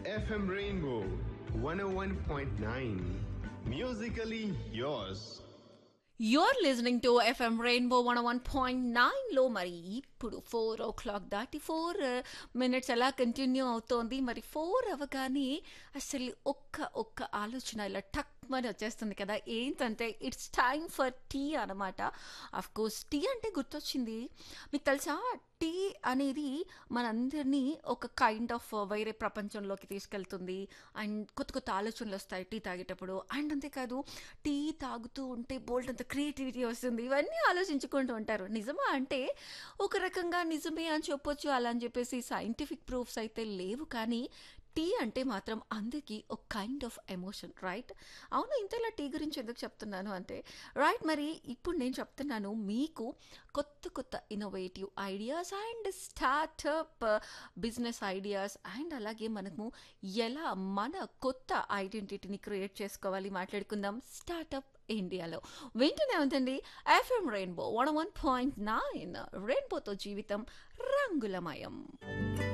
FM Rainbow 101.9. Musically yours. You're listening to FM Rainbow one one point నైన్లో మరి ఇప్పుడు four o'clock దాటి four minutes ఎలా continue అవుతోంది మరి ఫోర్ అవగానే అసలు ఒక్క ఒక్క ఆలోచన ఇలా టక్ మరి వచ్చేస్తుంది కదా ఏంటంటే ఇట్స్ టైమ్ ఫర్ టీ అనమాట అఫ్ కోర్స్ టీ అంటే గుర్తొచ్చింది మీకు తెలుసా టీ అనేది మనందరినీ ఒక కైండ్ ఆఫ్ వేరే ప్రపంచంలోకి తీసుకెళ్తుంది అండ్ కొత్త కొత్త ఆలోచనలు వస్తాయి టీ తాగేటప్పుడు అండ్ అంతేకాదు టీ తాగుతూ ఉంటే బోల్డ్ అంత క్రియేటివిటీ వస్తుంది ఇవన్నీ ఆలోచించుకుంటూ ఉంటారు నిజమా అంటే ఒక రకంగా నిజమే అని చెప్పొచ్చు అలా అని చెప్పేసి సైంటిఫిక్ ప్రూఫ్స్ అయితే లేవు కానీ టీ అంటే మాత్రం అందరికీ ఒక కైండ్ ఆఫ్ ఎమోషన్ రైట్ అవును ఇంతలా టీ గురించి ఎందుకు చెప్తున్నాను అంటే రైట్ మరి ఇప్పుడు నేను చెప్తున్నాను మీకు కొత్త కొత్త innovative ideas and startup business ideas and అలాగే మనము ఎలా మన కొత్త ఐడెంటిటీని క్రియేట్ చేసుకోవాలి మాట్లాడుకుందాం స్టార్టప్ ఇండియాలో వింటూనే ఉందండి FM Rainbow one one point nine రెయిన్బోతో జీవితం రంగులమయం